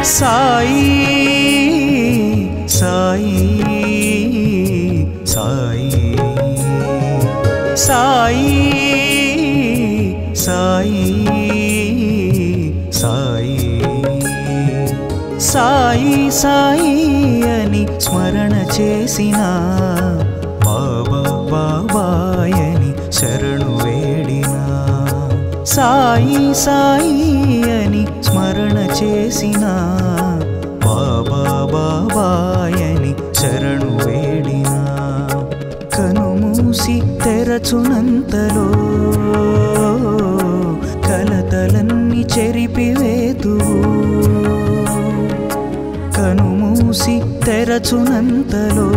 సాయి సాయి సాయి సాయి సాయి సాయి సాయి సాయి అని స్మరణ చేసిన బాబా బాబాయని శరణు వేడినా సాయి సాయి అని స్మరణ చేసిన బాబా బాబాయని శరణు వేడినా కనుమూసి తెరచునంతలో కలతలన్నీ చెరిపివేతువు కనుమూసి తెరచునంతలో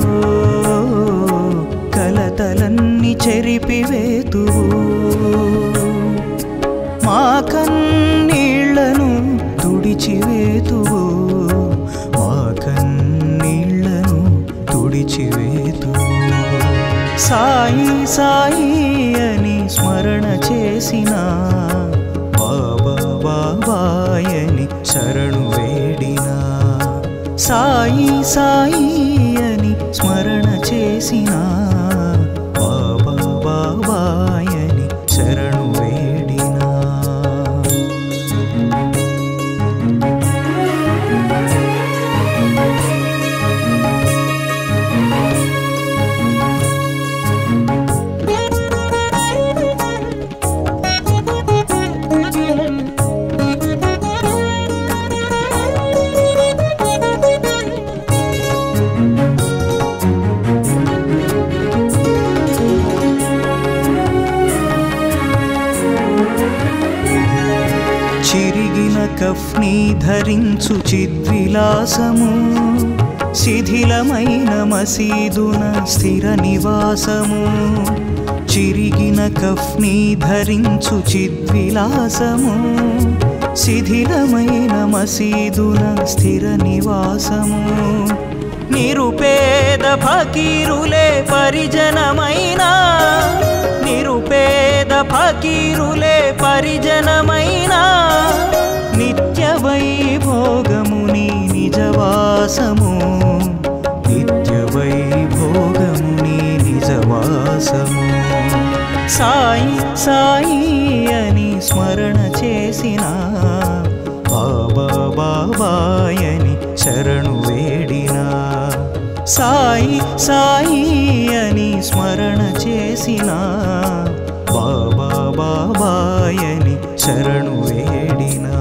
కలతలన్నీ చెరిపివేతువు మా కన్నీళ్లను తుడిచివేతువు మా కన్నీళ్లను తుడిచివేతువు సాయి సాయి అని స్మరణ చేసిన బాబా బాబాయని శరణు వేడినా సాయి సాయి అని స్మరణ చేసిన బాబా బాబాయని శరణు వేడినా చిరిగిన కఫ్ని ధరించు చిద్విలాసము శిథిలమైన మసీదున స్థిర నివాసము చిరిగిన కఫ్ని ధరించు చిద్విలాసము శిథిలమైన మసీదున స్థిర నివాసము నిరుపేద ఫకీరులే పరిజనమైనా నిరుపేద ఫకీరులే పరిజనమైనా నిత్య వైభోగముని నిజవాసము నిత్య వైభోగముని నిజవాసము సాయి సాయి అని స్మరణ చేసిన బాబా బాబాయని శరణు వేడినా సాయి సాయి అని స్మరణ చేసిన బాబా బాబాయని శరణు వేడినా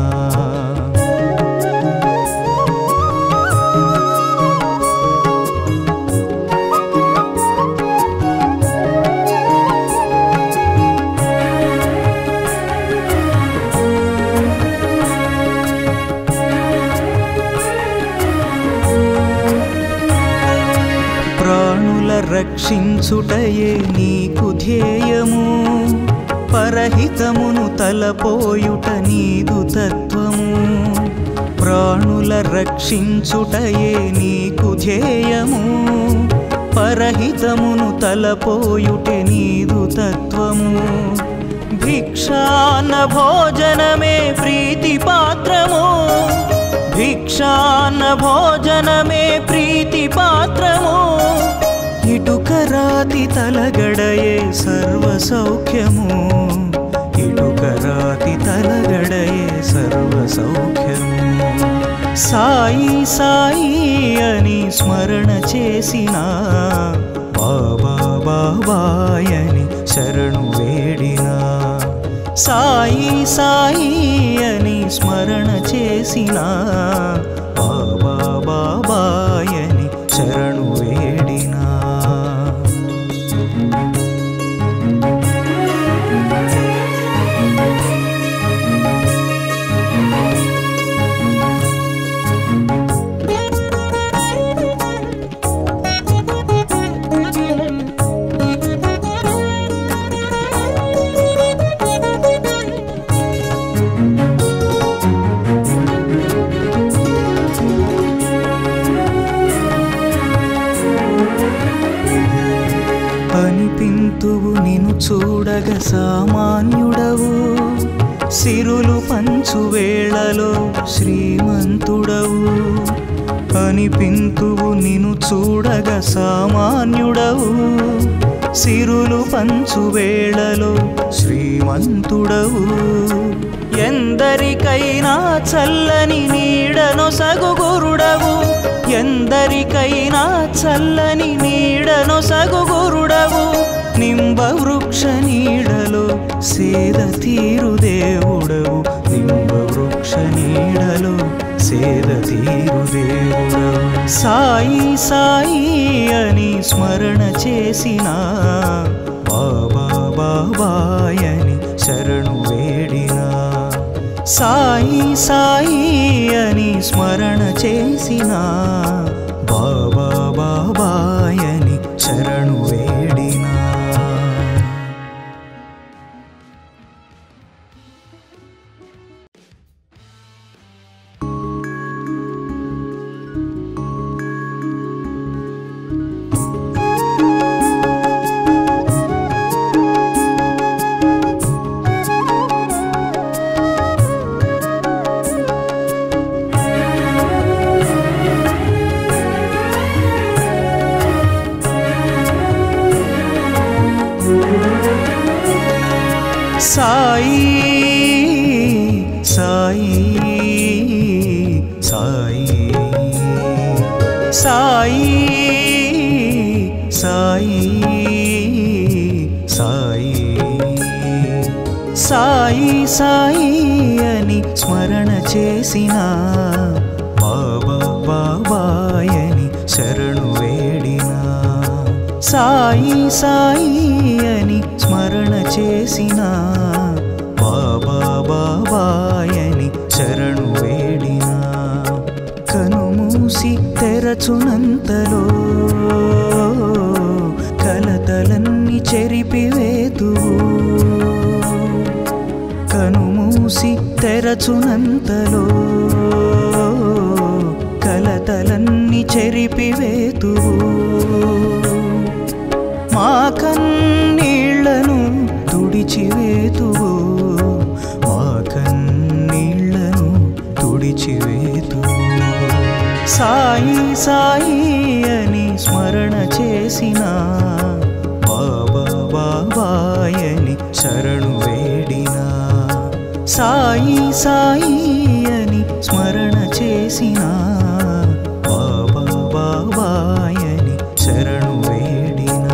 ప్రాణుల రక్షించుటయే నీకు ధ్యేయము పరహితమును తలపోయుట నీదు తత్వము ప్రాణుల రక్షించుటయే నీకు ధ్యేయము పరహితమును తలపోయుటే నీదు తత్వము భిక్షాన్న భోజనమే ప్రీతి పాత్రము భిక్షాన్న భోజనమే ప్రీతి పాత్రము ఇటుక రాతి తలగడయే సర్వ సౌఖ్యము ఇటుక రాతి తలగడయే సర్వ సౌఖ్యము సాయి సాయి అని స్మరణ చేసిన బాబా బాబాయని శరణు వేడినా సాయి సాయి అని స్మరణ చేసిన బాబా బాబాయని శరణు వేడినా అనిపింతువు నిన్ను చూడగ సామాన్యుడవు సిరులు పంచ పంచు వేళలో శ్రీమంతుడవు అనిపింతువు నిను చూడగా సామాన్యుడవు సిరులు పంచు వేళలో శ్రీమంతుడవు ఎందరికైనా చల్లని నీడను సగుగురుడవు ఎందరికైనా చల్లని నీడను సగుగురుడవు నింబ వృక్ష నీడలో సేద తీరు దేవుడవు నింబ వృక్ష నీడలో సేద తీరు దేవుడవు సాయి సాయి అని స్మరణ చేసిన బాబా బాబాయని శరణు వేడినా సాయి సాయి అని స్మరణ చేసిన బాబా బాబాయని శరణు వేడినా సాయి సాయి సాయి సాయి సాయి సాయి సాయి సాయి అని స్మరణ చేసిన బాబా బాబాయని శరణు వేడినా సాయి సాయి అని స్మరణ చేసిన బాబా బాబాయని శరణు వేడినా కనుమూసి తెరచునంతలో కలతలన్నీ చెరిపివేతువు కనుమూసి తెరచునంతలో కలతలన్నీ చెరిపివేతువు మా కన్నీళ్లను తుడిచివేతువు మా కన్నీళ్లను తుడిచివేతువు సాయి సాయి అని స్మరణ చేసిన బాబా బాబాయని శరణు వేడినా సాయి సాయి అని స్మరణ చేసిన బాబా బాబాయని శరణు వేడినా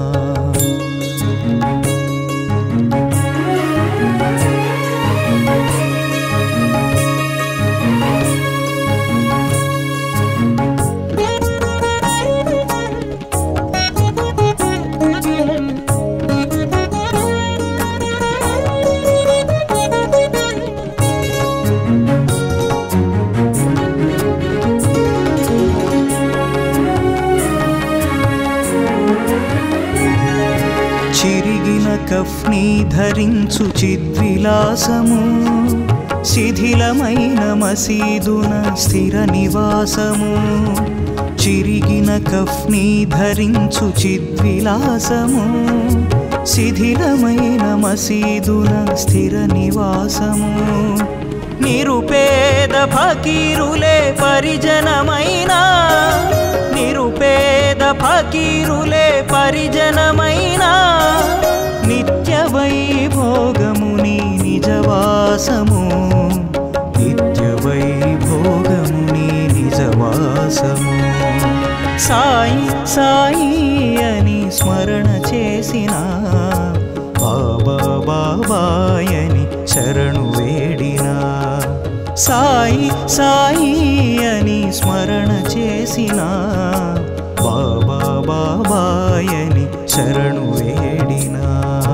చిరిగిన కఫ్ని ధరించు చిద్విలాసము శిథిలమైన మసీదున స్థిర నివాసము చిరిగిన కఫ్ని ధరించు చిద్విలాసము శిథిలమైన మసీదున స్థిర నివాసము నిరుపేద ఫకీరులే పరిజనమైనా నిరుపేద ఫకీరులే పరిజనమైనా నిత్య వైభోగముని నిజవాసము నిత్య వైభోగముని నిజవాసము సాయి సాయి అని స్మరణ చేసిన బాబా బాబాయని శరణు వేడినా సాయి సాయి అని స్మరణ చేసిన బాబా బాబాయని శరణు వేడినా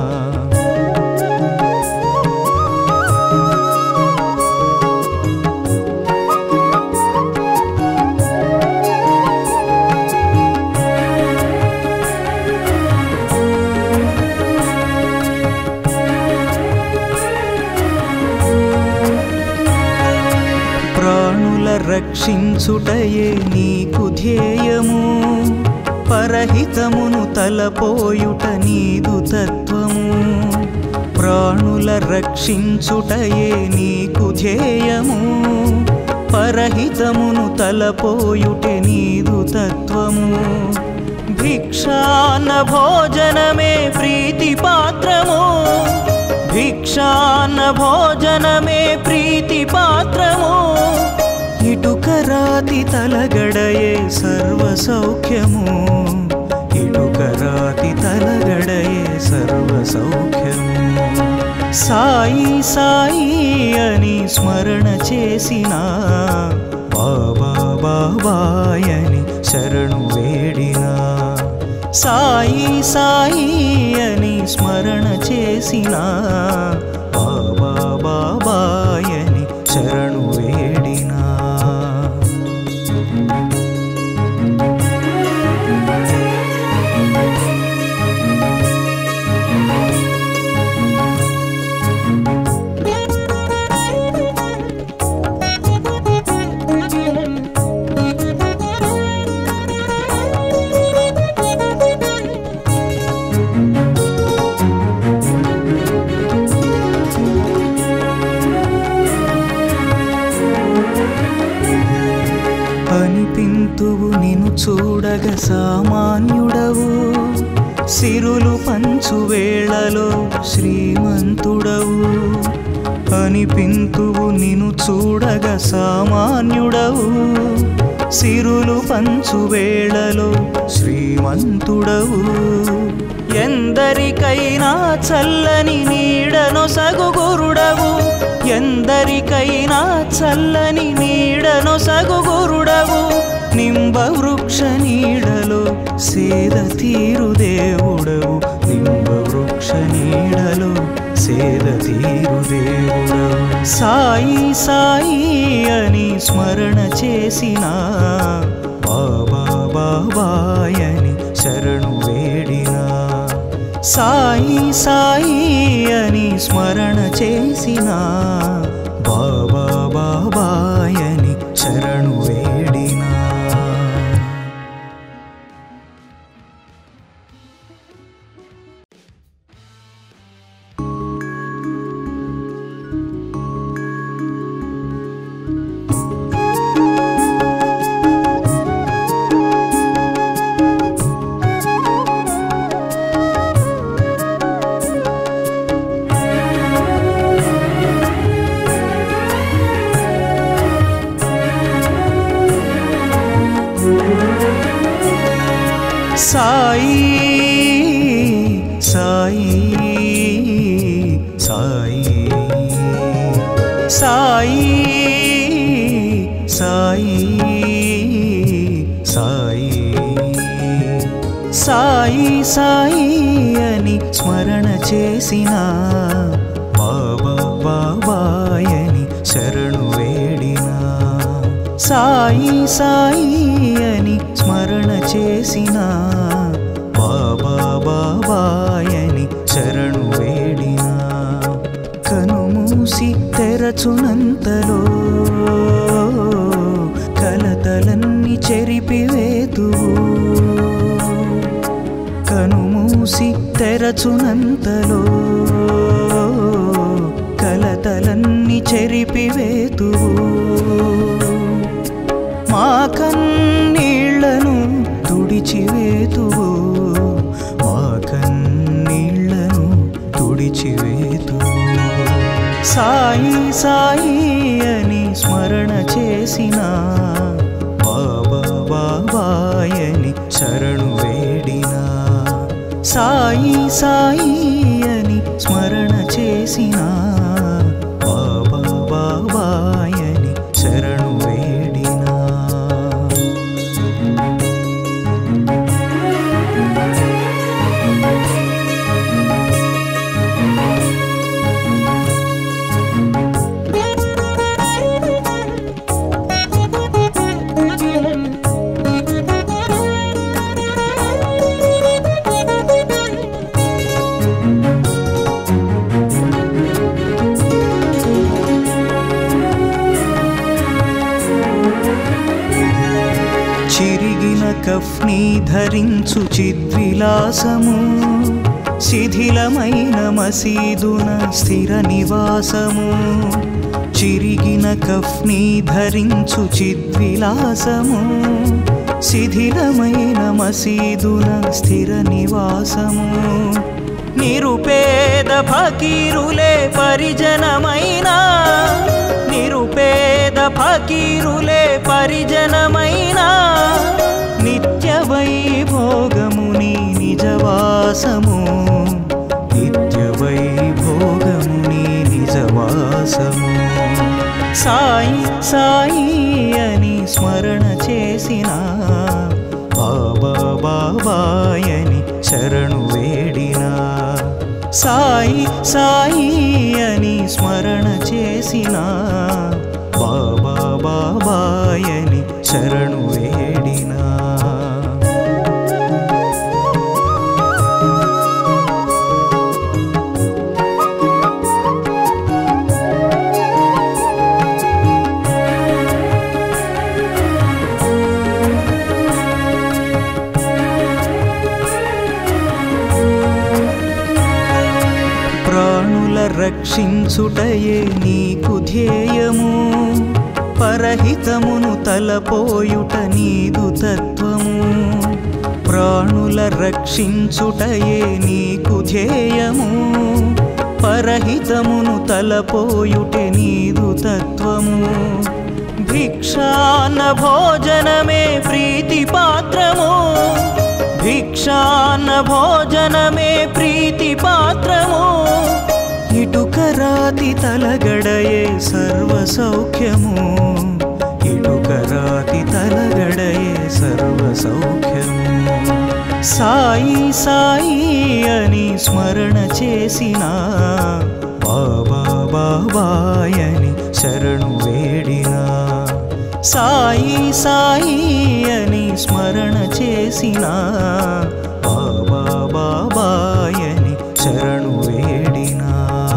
ప్రాణుల రక్షించుటయే నీకు ధ్యేయము పరహితమును తలపోయుట నీదు తత్వము ప్రాణుల రక్షించుటయే నీకు ధ్యేయము పరహితమును తలపోయుటే నీదు తత్వము భిక్షాన్న భోజనమే ప్రీతి పాత్రము భిక్షాన్న భోజనమే ప్రీతి పాత్రము ఇటుక రాతి తలగడయే సర్వ సౌఖ్యము ఇటుక రాతి తలగడయే సర్వ సౌఖ్యము సాయి సాయి అని స్మరణ చేసిన బాబా బాబాయని శరణు వేడినా సాయి సాయి అని స్మరణ చేసిన బాబా బాబాయని శరణు వేడినా అనిపింతువు నిను చూడగ సామాన్యుడవు సిరులు పంచు వేళలో శ్రీమంతుడవు అనిపింతువు నిను చూడగ సామాన్యుడవు సిరులు పంచు వేళలో శ్రీమంతుడవు ఎందరికైనా చల్లని నీడను సగుగురుడవు ఎందరికైనా చల్లని నీడను సగుగురుడవు నింబ వృక్ష నీడలో సేద తీరు దేవుడవు నింబ వృక్ష నీడలో సేద తీరు దేవుడవు సాయి సాయి అని స్మరణ చేసిన బాబా బాబాయని శరణు వేడినా సాయి సాయి అని స్మరణ చేసిన బాబా బాబాయని శరణు వేడినా సాయి సాయి సాయి సాయి సాయి సాయి సాయి సాయి అని స్మరణ చేసిన బాబా బాబాయని శరణు వేడినా సాయి సాయి అని స్మరణ చేసిన బాబా బాబాయని శరణు వేడినా కనుమూసి తెరచునంతలో కలతలన్నీ చెరిపివేతువు కనుమూసి తెరచునంతలో కలతలన్నీ చెరిపివేతువు మా కన్నీళ్లను తుడిచివేతువు మా కన్నీళ్లను తుడిచివేతువు సాయి సాయి అని స్మరణ చేసిన బాబా బాబాయని శరణు వేడినా సాయి సాయి అని స్మరణ చేసిన బాబా బాబాయని శరణు వేడినా కఫ్ని ధరించు చిద్విలాసము శిథిలమైన మసీదున స్థిర నివాసము చిరిగిన కఫ్ని ధరించు చిద్విలాసము శిథిలమైన మసీదున స్థిర నివాసము నిరుపేద ఫకీరులే పరిజనమైన నిరుపేద ఫకీరులే పరిజనమైన నిత్య వైభోగముని నిజవాసము నిత్య వైభోగముని నిజవాసము సాయి సాయి అని స్మరణ చేసిన బాబా బాబాయని శరణు వేడినా సాయి సాయి అని స్మరణ చేసిన బాబా బాబాయని శరణు వేడినా ప్రాణుల రక్షించుటయే నీకు ధ్యేయము పరహితమును తలపోయుట నీదు తత్వము ప్రాణుల రక్షించుటయే నీకు ధ్యేయము పరహితమును తలపోయుటే నీదు తత్వము భిక్షాన్న భోజనమే ప్రీతి పాత్రము భిక్షాన్న భోజనమే ప్రీతి పాత్రము ఇటుక రాతి తలగడయే సర్వ సౌఖ్యము ఇటుక రాతి తలగడయే సర్వ సౌఖ్యము సాయి సాయి అని స్మరణ చేసిన బాబా బాబాయని శరణు వేడినా సాయి సాయి అని స్మరణ చేసిన బాబా బాబాయని శరణు వేడినా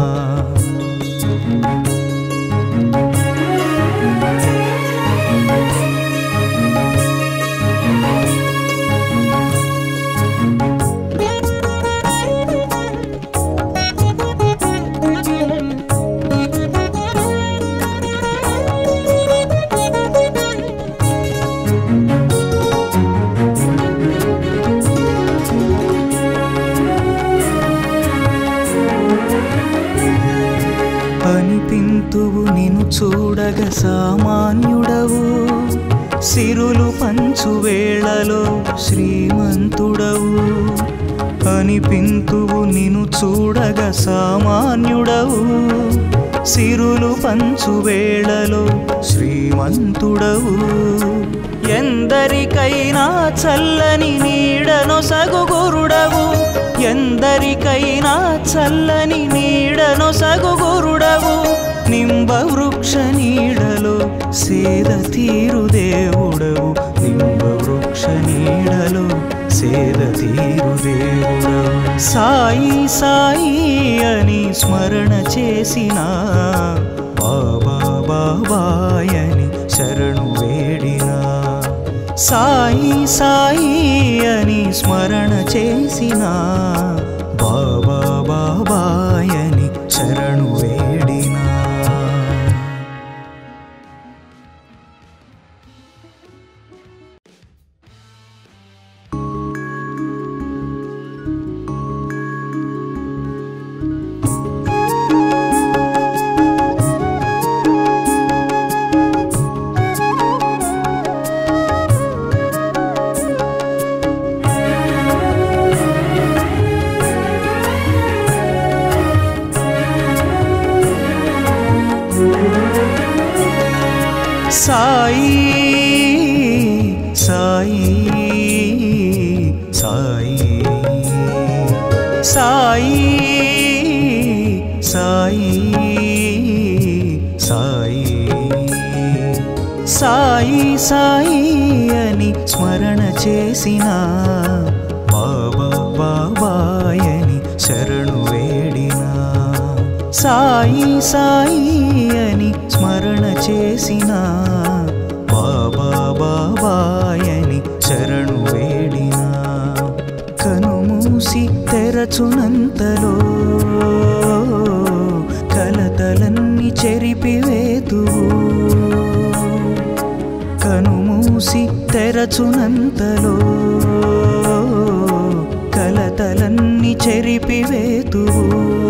అనిపింతువు నిను చూడగ సామాన్యుడవు సిరులు పంచు వేళలో శ్రీమంతుడవు అనిపింతువు నిను చూడగ సామాన్యుడవు సిరులు పంచు వేళలో శ్రీమంతుడవు ఎందరికైనా చల్లని నీడను సగుగురుడవు ఎందరికైనా చల్లని నీడను సగుగురుడవు నింబ వృక్ష నీడలో సేద తీరు దేవుడవు నింబ వృక్ష నీడలో సేద తీరు దేవుడవు సాయి సాయి అని స్మరణ చేసిన బాబా బాబాయని శరణు వేడినా సాయి సాయి అని స్మరణ చేసిన బాబా బాబాయని శరణు వేడినా సాయి సాయి సాయి సాయి సాయి సాయి సాయి సాయి అని స్మరణ చేసిన బాబా బాబాయని శరణు వేడినా సాయి సాయి అని స్మరణ చేసిన బాబా బాబాయని శరణు వేడినా కనుమూసి తెరచునంతలో కలతలన్నీ చెరిపివేతువు కనుమూసి తెరచునంతలో కలతలన్నీ చెరిపివేతువు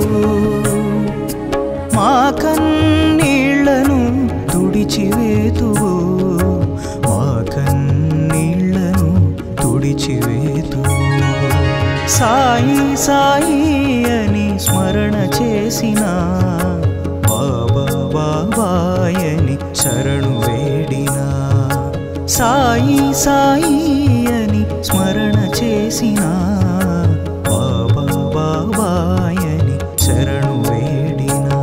మా కన్నీళ్లను తుడిచివేతువు మా కన్నీళ్లను తుడిచివేతువు సాయి సాయి అని స్మరణ చేసిన బాబా బాబాయని శరణు వేడినా సాయి సాయి అని స్మరణ చేసిన బాబా బాబాయని శరణు వేడినా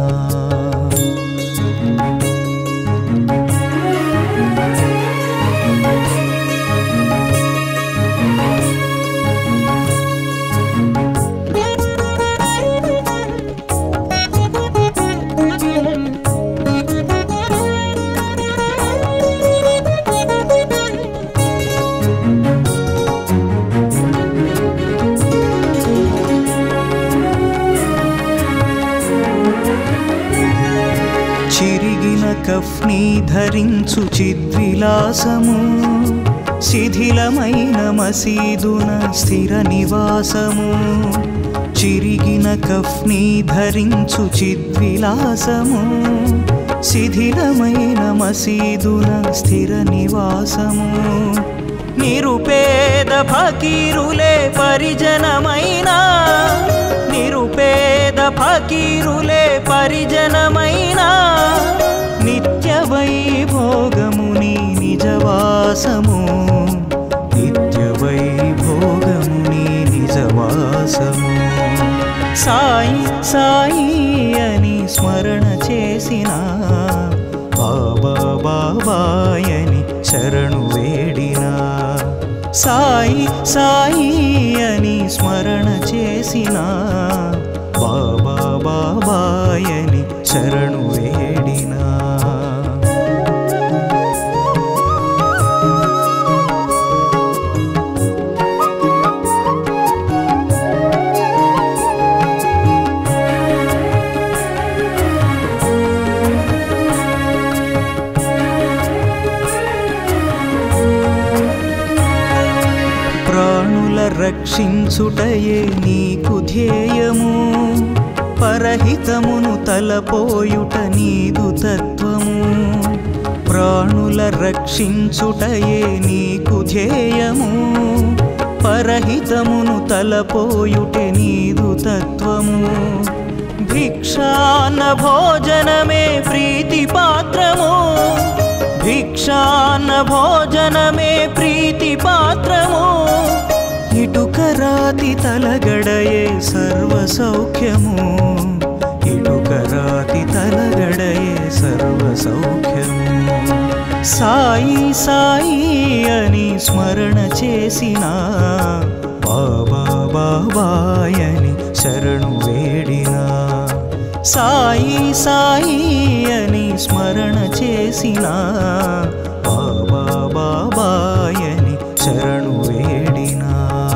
చిరిగిన కఫ్ని ధరించు చిద్విలాసము శిథిలమైన మసీదున స్థిర నివాసము చిరిగిన కఫ్ని ధరించు చిద్విలాసము శిథిలమైన మసీదున స్థిర నివాసము నిరుపేద ఫకీరులే పరిజనమైనా నిరుపేద ఫకీరులే పరిజనమైనా నిత్య వైభోగముని నిజవాసము నిత్య వైభోగముని నిజవాసము సాయి సాయి అని స్మరణ చేసిన బాబా బాబాయని శరణు వేడినా సాయి సాయి అని స్మరణ చేసిన బాబా బాబాయని శరణు వేడినా ప్రాణుల రక్షించుటయే నీకు ధ్యేయము పరహితమును తలపోయుట నీదు తత్వము ప్రాణుల రక్షించుటయే నీకు ధ్యేయము పరహితమును తలపోయుటే నీదు తత్వము భిక్షాన్న భోజనమే ప్రీతి పాత్రము భిక్షాన్న భోజనమే ప్రీతి పాత్రము ఇటుక రాతి తలగడయే సర్వ సౌఖ్యము ఇటుక రాతి తలగడయే సర్వ సౌఖ్యము సాయి సాయి అని స్మరణ చేసిన బాబా బాబాయని శరణు వేడినా సాయి సాయి అని స్మరణ చేసిన బాబా బాబాయని శరణు వేడినా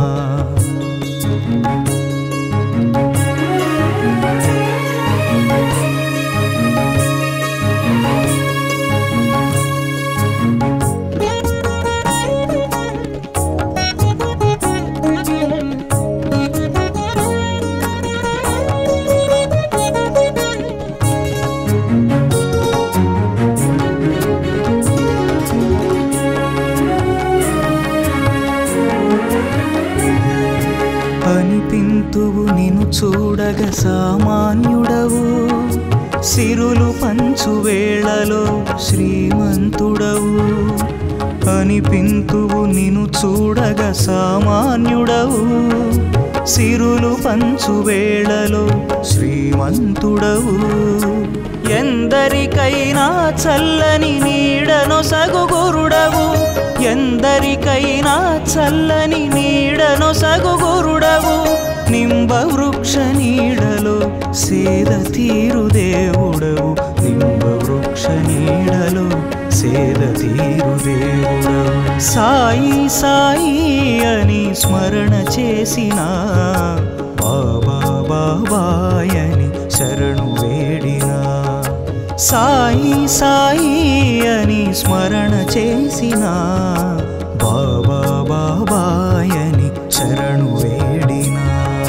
అనిపింతువు నిన్ను చూడగ సామాన్యుడవు సిరులు పంచు వేళలో శ్రీమంతుడవు అనిపింతువు నిన్ను చూడగ సామాన్యుడవు సిరులు పంచు వేళలో శ్రీమంతుడవు ఎందరికైనా చల్లని నీడను సగుగురుడవు ఎందరికైనా చల్లని నీడను సగుగురుడవు నింబ వృక్ష నీడలో సేద తీరు దేవుడవు నింబ వృక్ష నీడలో సేద తీరు దేవుడవు సాయి సాయి అని స్మరణ చేసిన బాబా బాబాయని శరణు వేడినా సాయి సాయి అని స్మరణ చేసిన బాబా బాబాయని శరణు వేడినా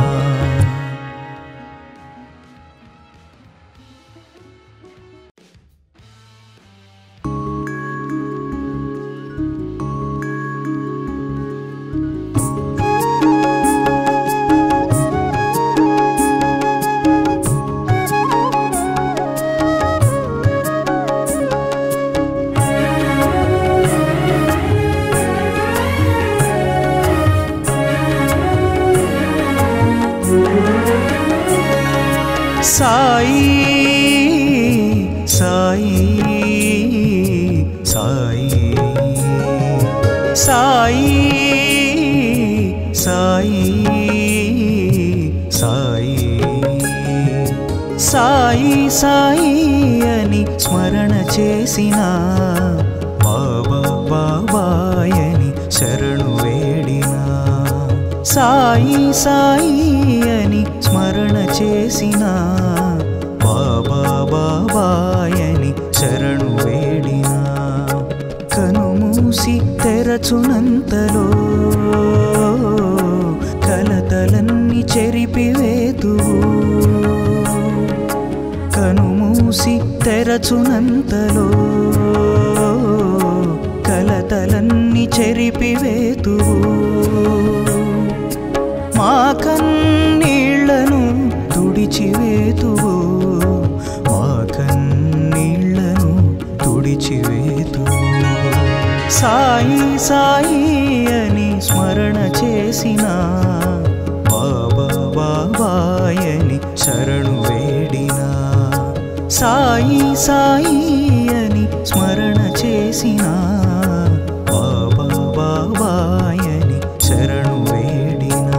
సాయి సాయి సాయి సాయి సాయి సాయి సాయి సాయి అని స్మరణ చేసిన బాబా బాబాయని శరణు వేడినా సాయి సాయి అని స్మరణ చేసిన బాబా బాబాయని శరణు వేడినా కనుమూసి తెరచునంతలో కలతలన్నీ చెరిపివేతువు కనుమూసి తెరచునంతలో కలతలన్నీ చెరిపివేతువు మా కన్నీళ్లను తుడిచివేతువు మా కన్నీళ్లను తుడిచివేతువు సాయి సాయి అని స్మరణ చేసిన బాబా బాబాయని శరణు వేడినా సాయి సాయి అని స్మరణ చేసిన బాబా బాబాయని శరణు వేడినా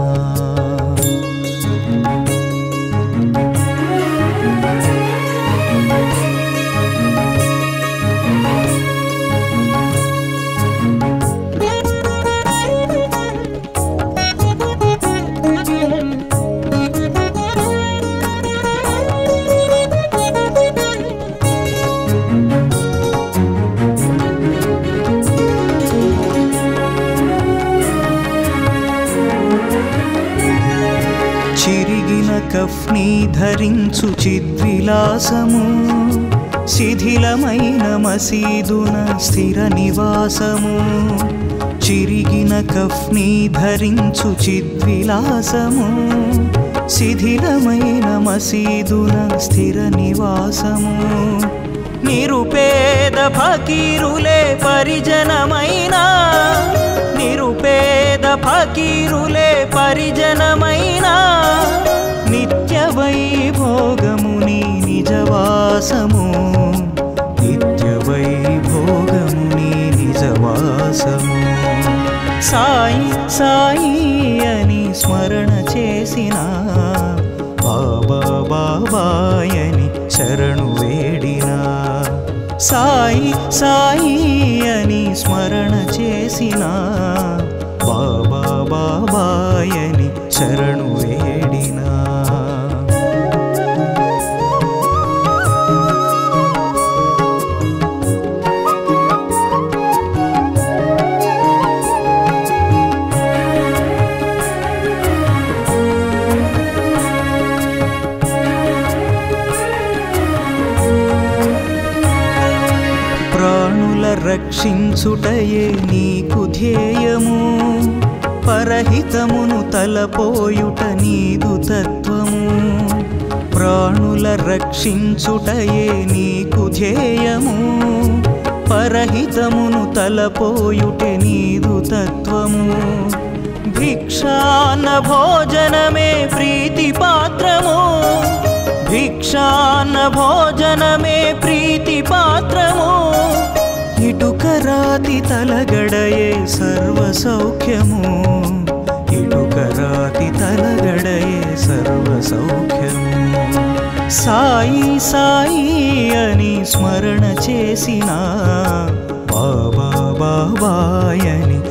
చిరిగిన కఫ్ని ధరించు చిద్విలాసము శిథిలమైన మసీదున స్థిర నివాసము చిరిగిన కఫ్ని ధరించు చిద్విలాసము శిథిలమైన మసీదున స్థిర నివాసము నిరుపేద ఫకీరులే పరిజనమైనా నిరుపేద ఫకీరులే పరిజనమైనా నిత్య వైభోగముని నిజవాసము నిత్య వైభోగముని నిజవాసము సాయి సాయి అని స్మరణ చేసిన బాబా బాబాయని శరణు వేడినా సాయి సాయి అని స్మరణ చేసిన బాబా బాబాయని శరణు వేడినా ప్రాణుల రక్షించుటయే నీకు ధ్యేయము పరహితమును తలపోయుట నీదు తత్వము ప్రాణుల రక్షించుటయే నీకు ధ్యేయము పరహితమును తలపోయుటే నీదు తత్వము భిక్షాన్న భోజనమే ప్రీతి పాత్రము భిక్షాన్న భోజనమే ప్రీతి పాత్రము ఇటుక రాతి తలగడయే సర్వ సౌఖ్యము ఇటుక రాతి తలగడయే సర్వ సౌఖ్యము సాయి సాయి అని స్మరణ చేసిన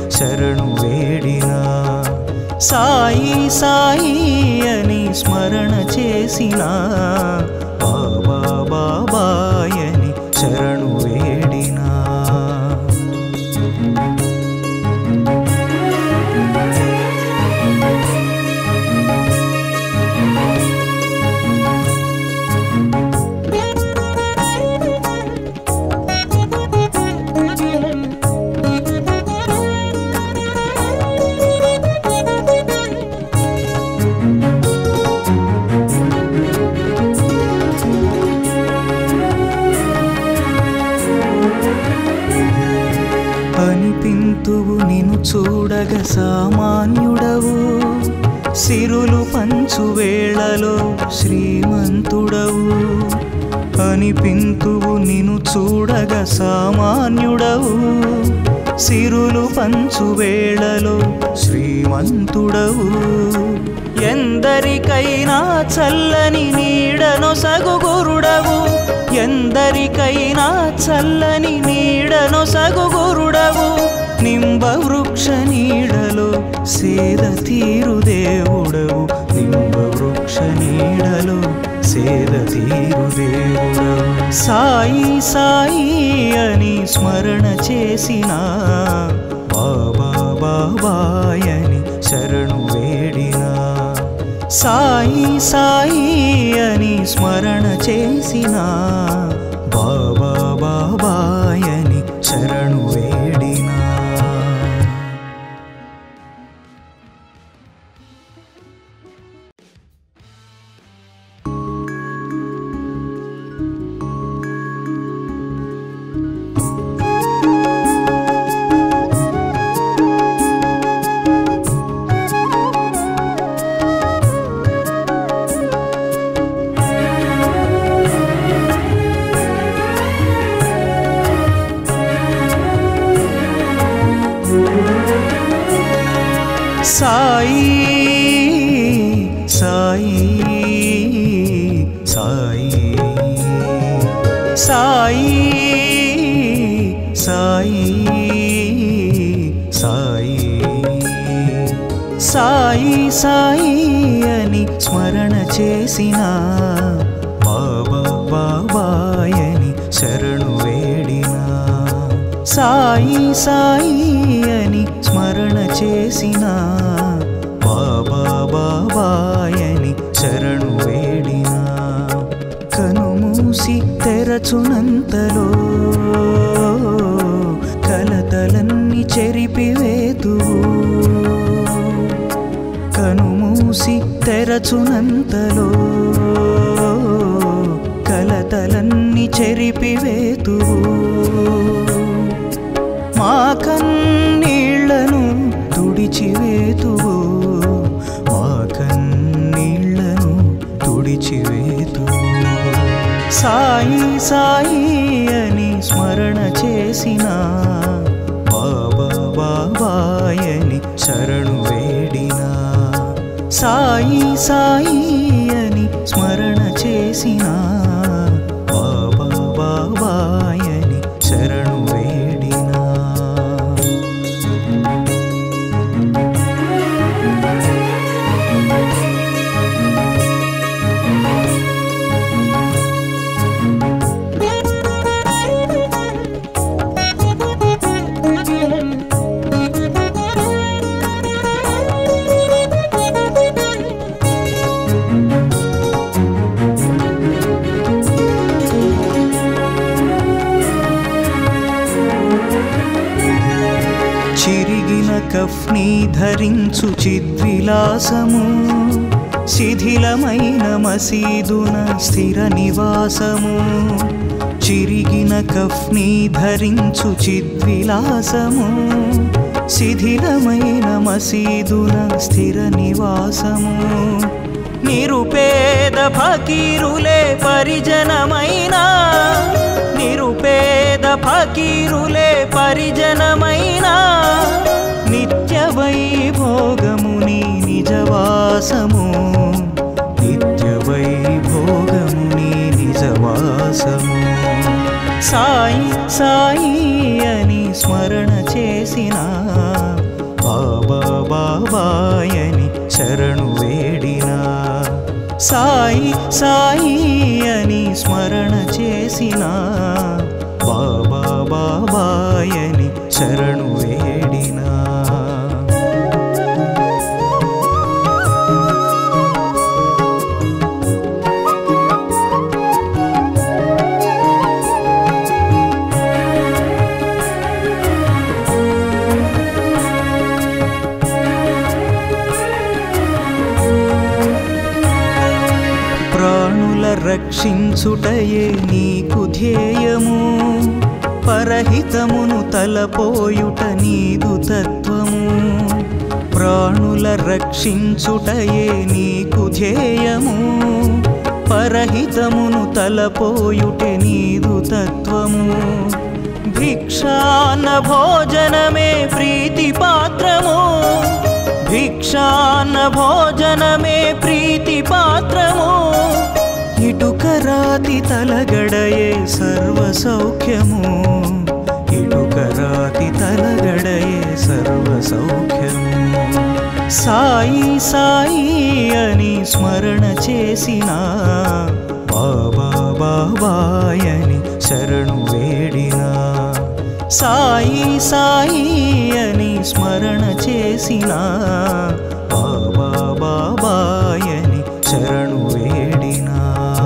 శరణు వేడినా సాయి సాయి అని స్మరణ చేసిన బాబా బాబాయని శరణు వేడినా అనిపింతువు నిన్ను చూడగ సామాన్యుడవు సిరులు పంచు వేళలో శ్రీమంతుడవు అనిపింతువు నిన్ను చూడగ సామాన్యుడవు సిరులు పంచు వేళలో శ్రీమంతుడవు ఎందరికైనా చల్లని నీడను సగుగురుడవు ఎందరికైనా చల్లని నీడను సగుగురుడవు నింబ వృక్ష నీడలో సేద తీరు దేవుడవు నింబ వృక్ష నీడలో సేద తీరు దేవుడవు సాయి సాయి అని స్మరణ చేసిన బాబా బాబాయని శరణు వేడినా సాయి సాయి అని స్మరణ చేసిన బాబా బాబాయని శరణు వేడినా సాయి సాయి సాయి సాయి సాయి సాయి సాయి సాయి అని స్మరణ చేసిన బాబా బాబాయని శరణు వేడినా సాయి సాయి అని స్మరణ చేసిన బాబా బాబాయని శరణు వేడినా కనుమూసి తెరచునంతలో కలతలన్నీ చెరిపివేతువు కనుమూసి తెరచునంతలో కలతలన్నీ చెరిపివేతువు మా కన్నీళ్లను తుడిచివేతువు మా కన్నీళ్లను తుడిచివేతువు సాయి సాయి అని స్మరణ చేసిన బాబా బాబాయని శరణు వేడినా సాయి సాయి అని స్మరణ చేసిన బాబా బాబాయని శరణు వేడినా చిరిగిన కఫ్ని ధరించు చిద్విలాసము శిథిలమైన మసీదున స్థిర నివాసము చిరిగిన కఫ్ని ధరించు చిద్విలాసము శిథిలమైన మసీదున స్థిర నివాసము నిరుపేద ఫకీరులే పరిజనమైనా నిరుపేద ఫకీరులే పరిజనమైనా నిత్య వైభోగముని నిజవాసము నిత్య వైభోగముని నిజవాసము సాయి సాయి అని స్మరణ చేసిన బాబా బాబాయని శరణు వేడినా సాయి సాయి అని స్మరణ చేసిన బాబా బాబాయని శరణు వేడినా ప్రాణుల రక్షించుటయే నీకు ధ్యేయము పరహితమును తలపోయుట నీదు తత్వము ప్రాణుల రక్షించుటయే నీకు ధ్యేయము పరహితమును తలపోయుటే నీదు తత్వము భిక్షాన్న భోజనమే ప్రీతి పాత్రము భిక్షాన్న భోజనమే ప్రీతి పాత్రము ఇటుక రాతి తలగడయే సర్వ సౌఖ్యము ఇటుక రాతి తలగడయే సర్వ సౌఖ్యము సాయి సాయి అని స్మరణ చేసిన బాబా బాబాయని శరణు వేడినా సాయి సాయి అని స్మరణ చేసిన బాబా బాబాయని శరణు వేడినా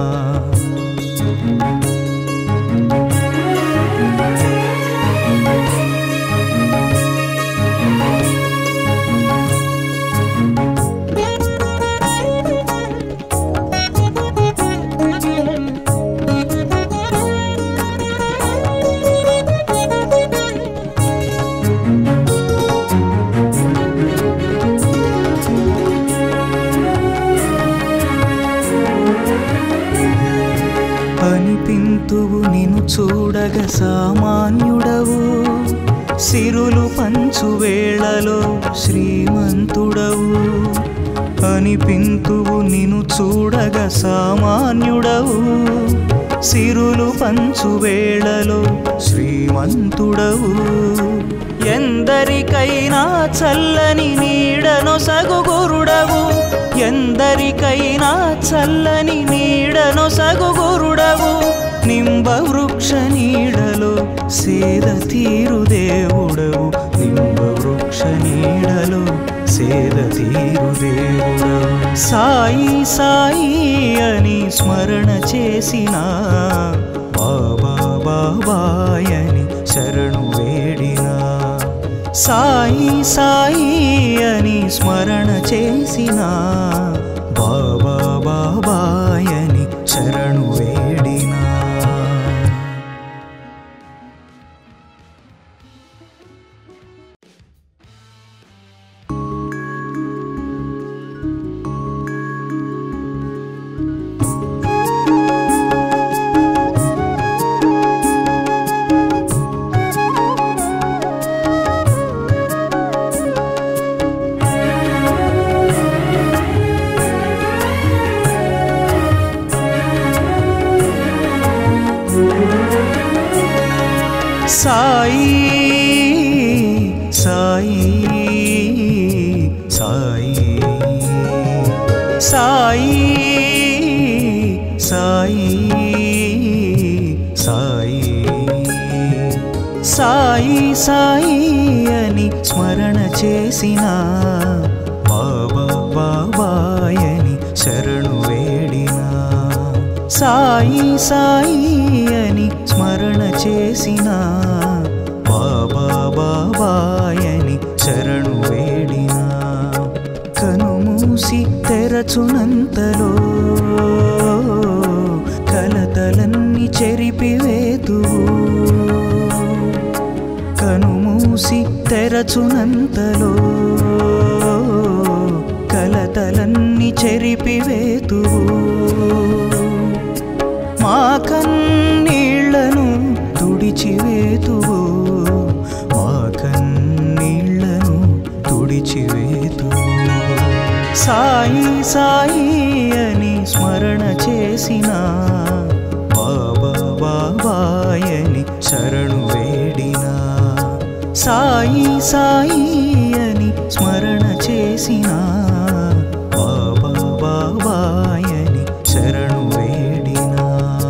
అనిపింతువు నిను చూడగ సామాన్యుడవు సిరులు పంచు వేళలో శ్రీమంతుడవు అనిపింతువు నిను చూడగ సామాన్యుడవు సిరులు పంచు వేళలో శ్రీమంతుడవు ఎందరికైనా చల్లని నీడను సగుగురుడవు ఎందరికైనా చల్లని నీడను సగుగురుడవు నింబ వృక్ష నీడలో సేద తీరు దేవుడవు నింబ వృక్ష నీడలో సేద తీరు దేవుడవు సాయి సాయి అని స్మరణ చేసిన బాబా బాబాయని శరణు వేడినా సాయి సాయి అని స్మరణ చేసిన బాబా బాబాయని శరణు వేడినా సాయి సాయి సాయి సాయి సాయి సాయి సాయి సాయి అని స్మరణ చేసిన బాబా బాబాయని శరణు వేడినా సాయి సాయి అని స్మరణ చేసిన బాబా బాబాయని శరణు వేడినా కనుమూసి తెరచునంతలో కలతలన్నీ చెరిపివేతువు కనుమూసి తెరచునంతలో కలతలన్నీ చెరిపివేతువు మా కన్నీళ్లను తుడిచివేతువు మా కన్నీళ్లను తుడిచివేతువు సాయి సాయి అని స్మరణ చేసిన బాబా బాబాయని శరణు వేడినా సాయి సాయి అని చేసిన బాబా బాబాయని శరణు వేడినా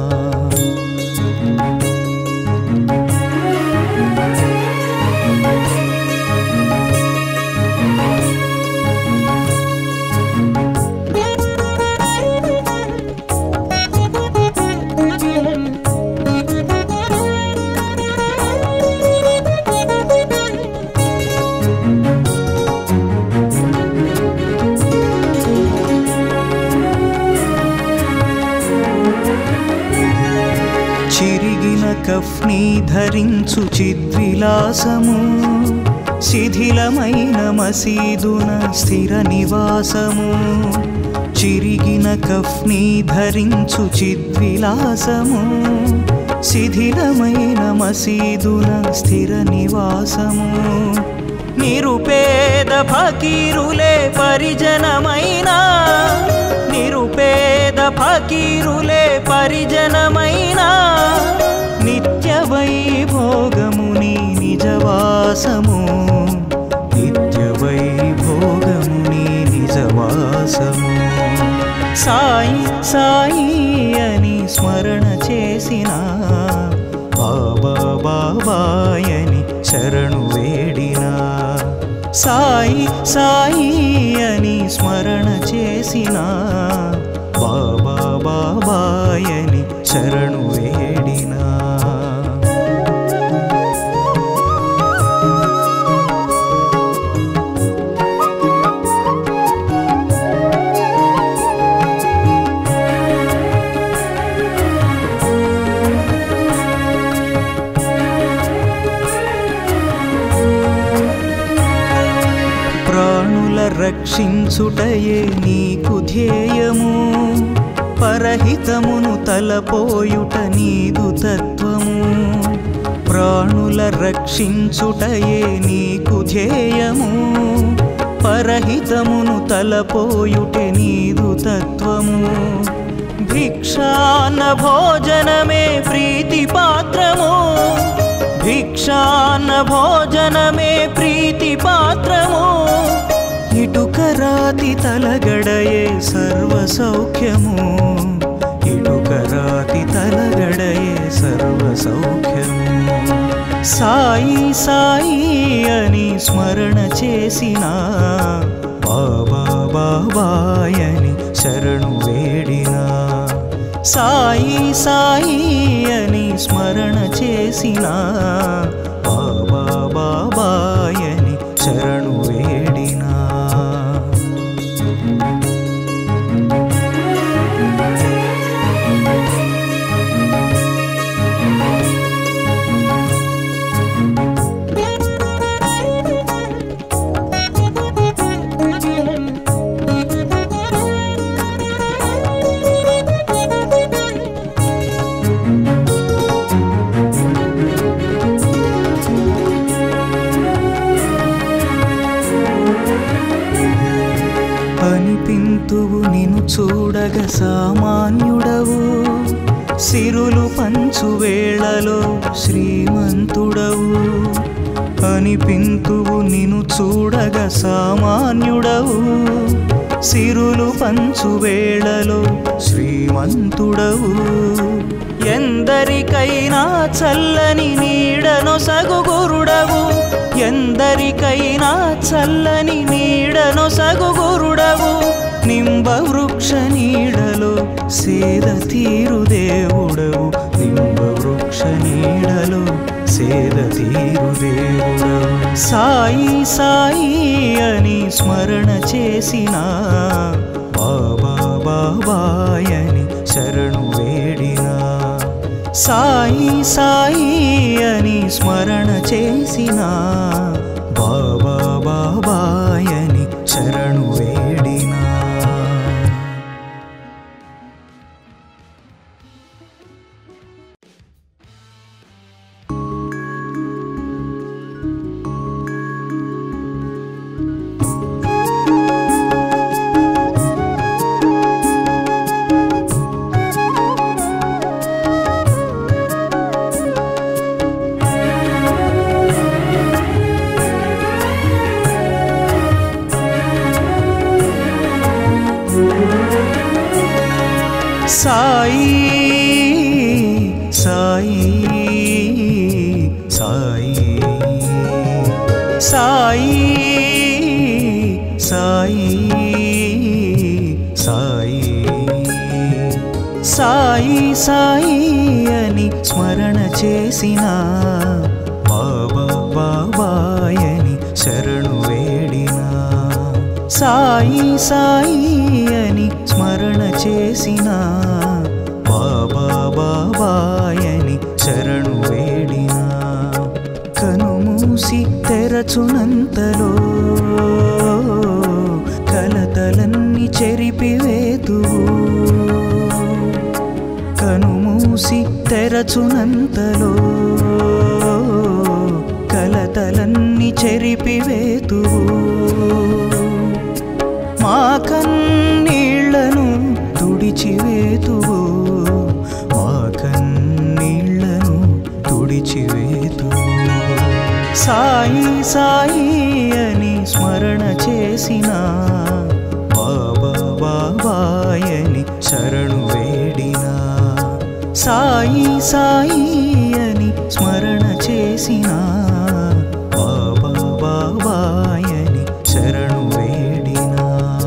చిరిగిన కఫ్ని ధరించు చిద్విలాసము శిథిలమైన మసీదున స్థిర నివాసము చిరిగిన కఫ్ని ధరించు చిద్విలాసము శిథిలమైన మసీదున స్థిర నివాసము నిరుపేద ఫకీరులే పరిజనమైనా నిరుపేద ఫకీరులే పరిజనమైనా నిత్య వైభోగముని నిజవాసము నిత్య వైభోగముని నిజవాసము సాయి సాయి అని స్మరణ చేసిన బాబా బాబాయని శరణు వేడినా సాయి సాయి అని స్మరణ చేసిన బాబా బాబాయని శరణు వేడినా ప్రాణుల రక్షించుటయే నీకు ధ్యేయము పరహితమును తలపోయుట నీదు తత్వము ప్రాణుల రక్షించుటయే నీకు ధ్యేయము పరహితమును తలపోయుటే నీదు తత్వము భిక్షాన్న భోజనమే ప్రీతి పాత్రము భిక్షాన్న భోజనమే ప్రీతి పాత్రము ఇటుక రాతి తలగడయే సర్వ సౌఖ్యము ఇటుక రాతి తలగడయే సర్వ సౌఖ్యము సాయి సాయి అని స్మరణ చేసిన బాబా బాబాయని శరణు వేడినా సాయి సాయి అని స్మరణ చేసిన బాబా బాబాయని శరణు వేడినా అనిపింతువు నిను చూడగ సామాన్యుడవు సిరులు పంచు వేళలో శ్రీమంతుడవు అనిపింతువు నిను చూడగ సామాన్యుడవు సిరులు పంచు వేళలో శ్రీమంతుడవు ఎందరికైనా చల్లని నీడను సగుగురుడవు ఎందరికైనా చల్లని నీడను సగుగురుడవు నింబ వృక్ష నీడలో సేద తీరు దేవుడవు నింబ వృక్ష నీడలో సేద తీరు దేవుడవు సాయి సాయి అని స్మరణ చేసిన బాబా బాబాయని శరణు వేడినా సాయి సాయి అని స్మరణ చేసిన బాబా బాబాయని శరణు వేడినా సాయి సాయి సాయి సాయి సాయి అని స్మరణ చేసిన బాబా బాబాయని శరణు వేడినా సాయి సాయి అని స్మరణ చేసిన బాబా బాబాయని శరణు వేడినా కనుమూసి తెరచునంతలో కలతలన్నీ చెరిపివేతువు కనుమూసి తెరచునంతలో కలతలన్నీ చెరిపివేతువు మా కన్నీళ్లను తుడిచివేతువు మా కన్నీళ్లను తుడిచివేతువు సాయి సాయి అని స్మరణ చేసిన బాబా బాబాయని శరణు వేడినా సాయి సాయి అని స్మరణ చేసిన బాబా బాబాయని శరణు వేడినా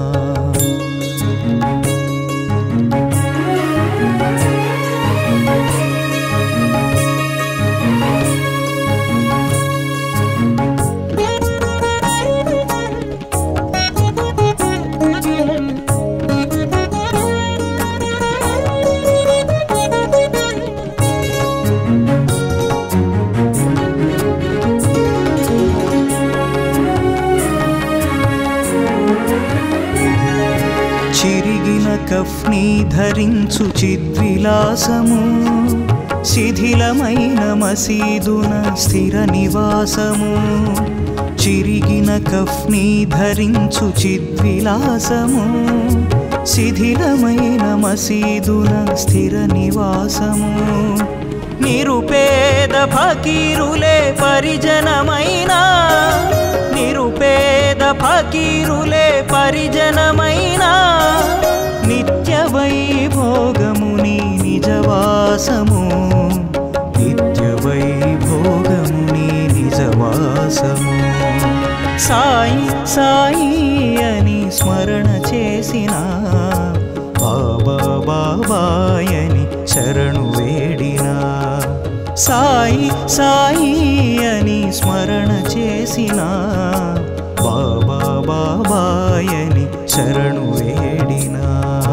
చిరిగిన కఫ్ని ధరించు చిద్విలాసము శిథిలమైన మసీదున స్థిర నివాసము చిరిగిన కఫ్ని ధరించు చిద్విలాసము శిథిలమైన మసీదున స్థిర నివాసము నిరుపేద ఫకీరులే పరిజనమైనా నిరుపేద ఫకీరులే పరిజనమైనా నిత్య వైభోగముని నిజవాసము నిత్య వైభోగముని నిజవాసము సాయి సాయి అని స్మరణ చేసిన బాబా బాబాయని శరణు వేడినా సాయి సాయి అని స్మరణ చేసిన బాబా బాబాయని శరణు వేడినా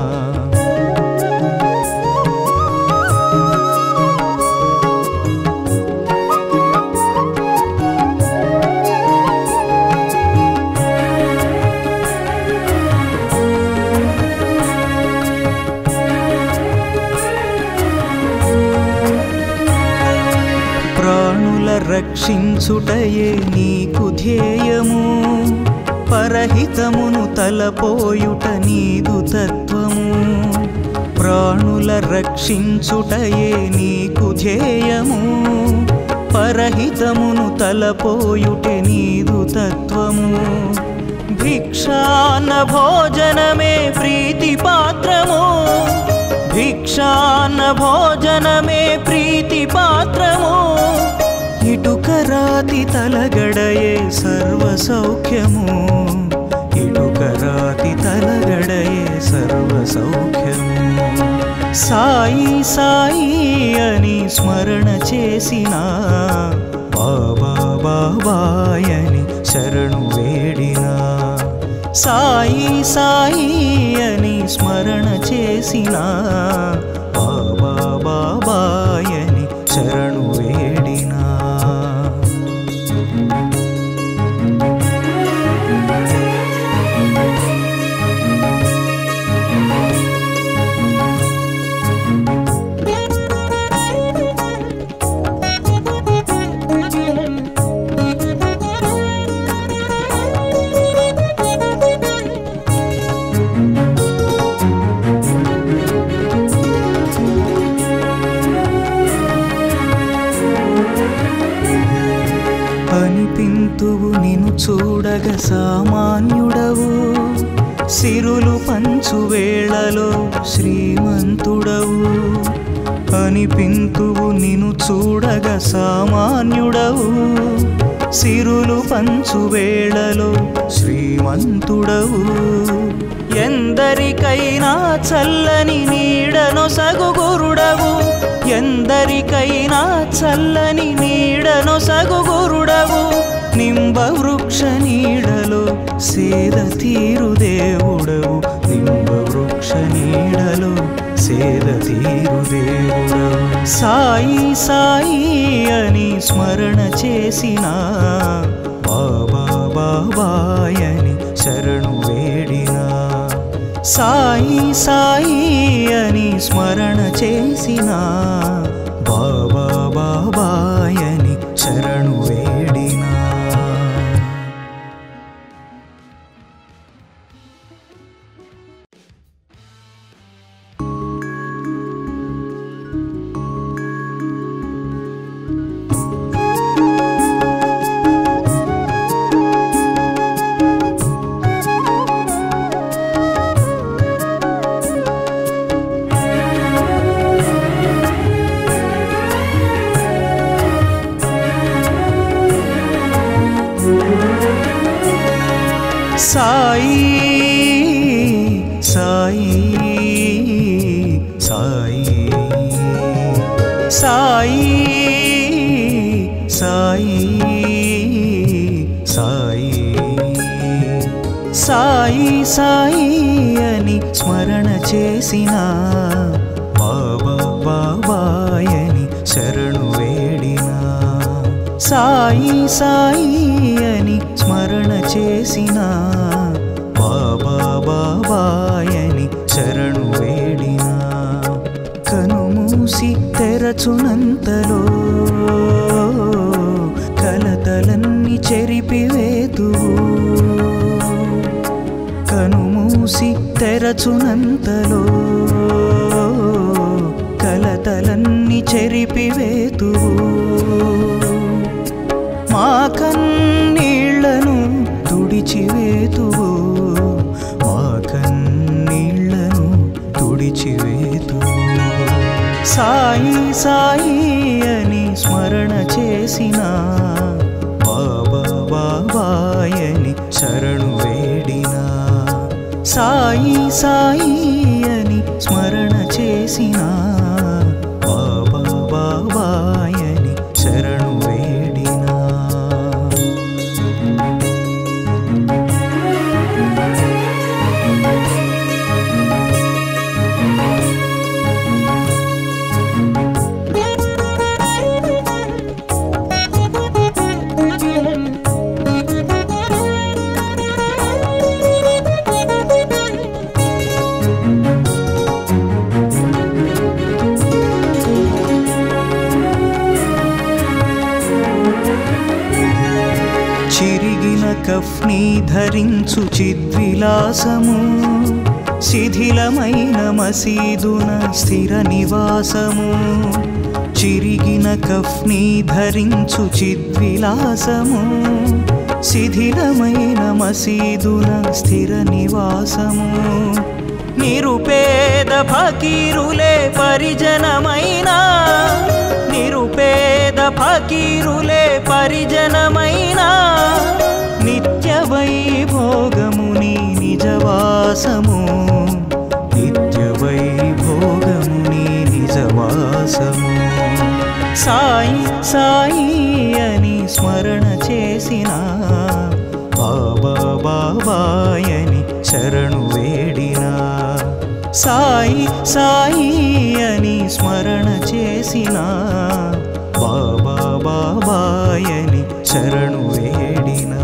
ప్రాణుల రక్షించుటయే నీకు ధ్యేయము పరహితమును తలపోయుట నీదు తత్వము ప్రాణుల రక్షించుటయే నీకు ధ్యేయము పరహితమును తలపోయుటే నీదు తత్వము భిక్షాన్న భోజనమే ప్రీతి పాత్రము భిక్షాన్న భోజనమే ప్రీతి పాత్రము ఇటుక రాతి తలగడయే సర్వ సౌఖ్యము ఇటుక రాతి తలగడయే సర్వ సౌఖ్యము సాయి సాయి అని స్మరణ చేసిన బాబా బాబాయని శరణు వేడినా సాయి సాయి అని స్మరణ చేసిన బాబా బాబాయని శరణు వేడినా అనిపింతువు నిన్ను చూడగ సామాన్యుడవు సిరులు పంచు వేళలో శ్రీమంతుడవు అనిపింతువు నిను చూడగ సామాన్యుడవు సిరులు పంచు వేళలో శ్రీమంతుడవు ఎందరికైనా చల్లని నీడను సగుగురుడవు ఎందరికైనా చల్లని నీడను సగుగురుడవు నింబ వృక్ష నీడలో సేద తీరు దేవుడవు నింబ వృక్ష నీడలో సేద తీరు దేవుడవు సాయి సాయి అని స్మరణ చేసిన బాబా బాబాయని శరణు వేడినా సాయి సాయి అని స్మరణ చేసిన బాబా బాబాయని శరణు వేడినా సాయి సాయి సాయి సాయి సాయి సాయి సాయి సాయి అని స్మరణ చేసిన బాబా బాబాయని శరణు వేడినా సాయి సాయి అని స్మరణ చేసిన బాబా బాబాయని శరణు వేడినా కనుమూసి తెరచునంతలో కలతలన్నీ చెరిపివేతువు కనుమూసి తెరచునంతలో కలతలన్నీ చెరిపివేతువు మా కన్నీళ్లను తుడిచివేతువు మా కన్నీళ్లను తుడిచివేతువు సాయి సాయి అని స్మరణ చేసిన బాబా బాబాయని శరణు వేడినా సాయి సాయి అని స్మరణ చేసిన బాబా బాబాయని శరణు వేడినా చిరిగిన కఫ్ని ధరించు చిద్విలాసము శిథిలమైన మసీదున స్థిర నివాసము చిరిగిన కఫ్ని ధరించు చిద్విలాసము శిథిలమైన మసీదున స్థిర నివాసము నిరుపేద ఫకీరులే పరిజనమైనా నిరుపేద ఫకీరులే పరిజనమైనా నిత్య వైభోగముని నిజవాసము నిత్య వైభోగముని నిజవాసము సాయి సాయి అని స్మరణ చేసిన బాబా బాబాయని శరణు వేడినా సాయి సాయి అని స్మరణ చేసిన బాబా బాబాయని శరణు వేడినా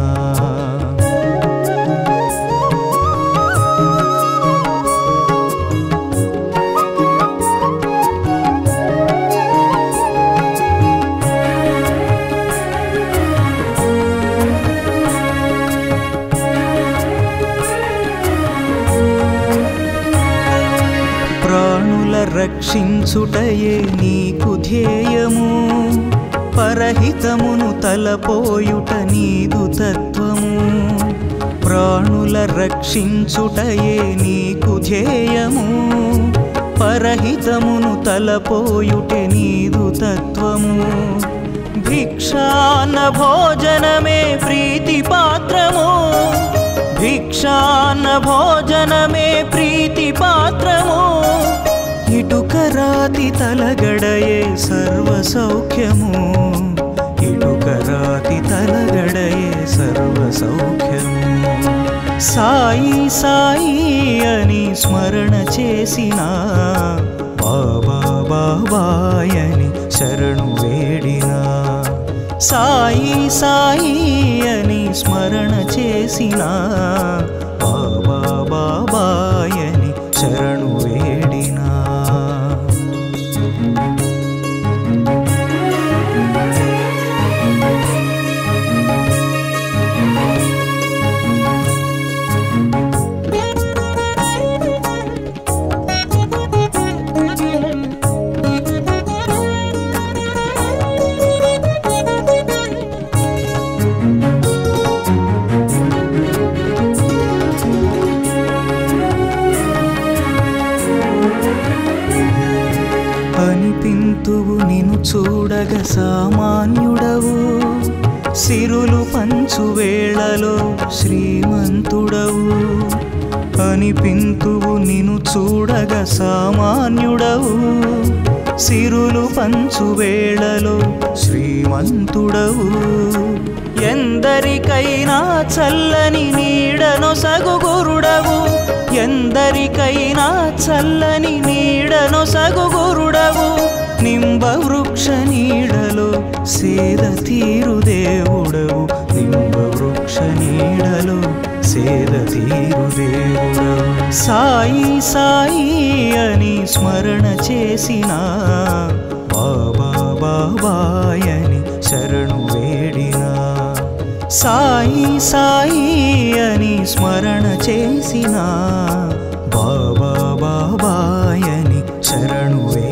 ప్రాణుల రక్షించుటయే నీకు ధ్యేయము పరహితమును తలపోయుట నీదు తత్వము ప్రాణుల రక్షించుటయే నీకు ధ్యేయము పరహితమును తలపోయుటే నీదు తత్వము భిక్షాన్న భోజనమే ప్రీతి పాత్రము భిక్షాన్న భోజనమే ప్రీతి పాత్రము ఇటుక రాతి తలగడయే సర్వ సౌఖ్యము ఇటుక రాతి తలగడయే సర్వ సౌఖ్యము సాయి సాయి అని స్మరణ చేసిన బాబా బాబాయని శరణు వేడినా సాయి సాయి అని స్మరణ చేసిన బాబా బాబాయని శరణు వేడినా అనిపింతువు నిను చూడగ సామాన్యుడవు సిరులు పంచు వేళలో శ్రీమంతుడవు అనిపింతువు నిను చూడగ సామాన్యుడవు సిరులు పంచు వేళలో శ్రీమంతుడవు ఎందరికైనా చల్లని నీడను సగుగురుడవు ఎందరికైనా చల్లని నీడను సగుగురుడవు నింబ వృక్ష నీడలో సేద తీరు దేవుడవు నింబ వృక్ష నీడలో సేద తీరు దేవుడవు సాయి సాయి అని స్మరణ చేసిన బాబా బాబాయని శరణు వేడినా సాయి సాయి అని స్మరణ చేసిన బాబా బాబాయని శరణు వే